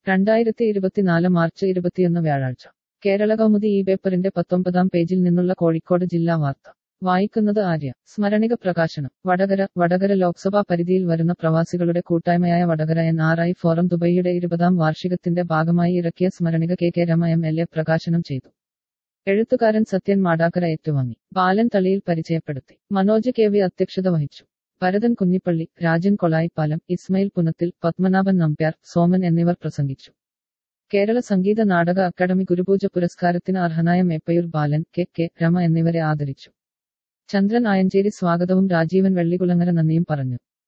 രണ്ടായിരത്തി ഇരുപത്തിനാല് മാർച്ച് ഇരുപത്തിയൊന്ന് വ്യാഴാഴ്ച കേരള കൗമുദി ഈ പേപ്പറിന്റെ പത്തൊമ്പതാം പേജിൽ നിന്നുള്ള കോഴിക്കോട് ജില്ലാ വാർത്ത വായിക്കുന്നത് ആര്യ സ്മരണിക പ്രകാശനം വടകര വടകര ലോക്സഭാ പരിധിയിൽ വരുന്ന പ്രവാസികളുടെ കൂട്ടായ്മയായ Vadakara N R I forum ദുബൈയുടെ ഇരുപതാം വാർഷികത്തിന്റെ ഭാഗമായി ഇറക്കിയ സ്മരണിക K K Rama M L A പ്രകാശനം ചെയ്തു എഴുത്തുകാരൻ സത്യൻ മാടാക്കര ഏറ്റുവാങ്ങി ബാലൻ തളിയിൽ പരിചയപ്പെടുത്തി മനോജ് കെ വി അധ്യക്ഷത വഹിച്ചു ഭരതൻ കുഞ്ഞിപ്പള്ളി രാജൻ കൊളായിപ്പാലം ഇസ്മയിൽ പുനത്തിൽ പത്മനാഭൻ നമ്പ്യാർ സോമൻ എന്നിവർ പ്രസംഗിച്ചു കേരള സംഗീത നാടക അക്കാദമി ഗുരുപൂജ പുരസ്കാരത്തിന് അർഹനായ മേപ്പയൂർ ബാലൻ കെ കെ രമ എന്നിവരെ ആദരിച്ചു ചന്ദ്രൻ ആയഞ്ചേരി സ്വാഗതവും രാജീവൻ വെള്ളികുളങ്ങര നന്ദിയും പറഞ്ഞു